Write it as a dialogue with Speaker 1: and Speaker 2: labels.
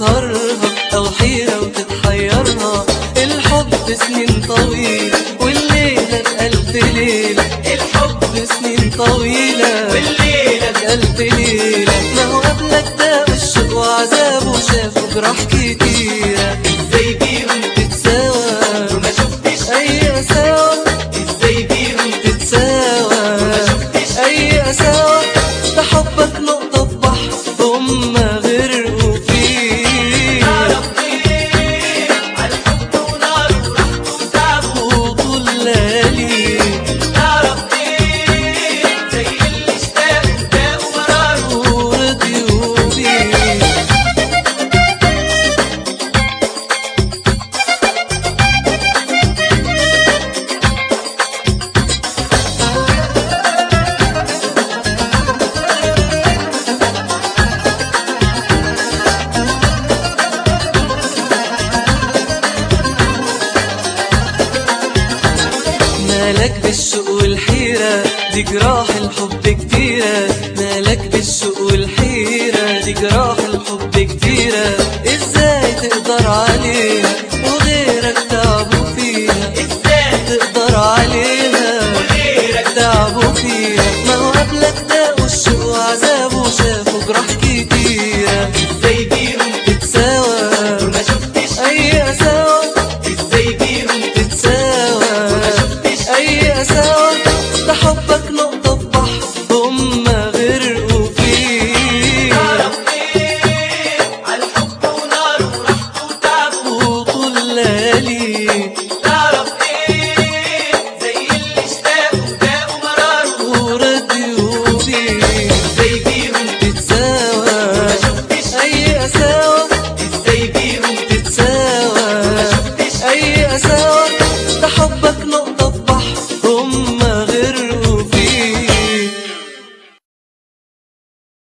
Speaker 1: تسهرها أو حيرة وتتحيرها الحب سنين طويل والليلة بألف ليلة الحب سنين طويلة
Speaker 2: والليلة
Speaker 1: بألف ليلة ما هو قبلك ده الشوق وعذابه شافوا جراح كتيرة
Speaker 2: ازاي بيهم
Speaker 1: تتساوى
Speaker 2: وما شفتش
Speaker 1: أي سوا
Speaker 2: ازاي بيهم
Speaker 1: تتساوى
Speaker 2: وما شفتش
Speaker 1: أي أساوى ده حبك نقطة في بحر هما غرقوا فيه
Speaker 2: تعرف ايه على الحب ونار ورحمة وتعبه
Speaker 1: وطول ليالي
Speaker 2: تعرف ايه زي اللي اشتاقوا وتاقوا مراره
Speaker 1: ورضيوا بيه مالك بالشوق والحيرة دي جراح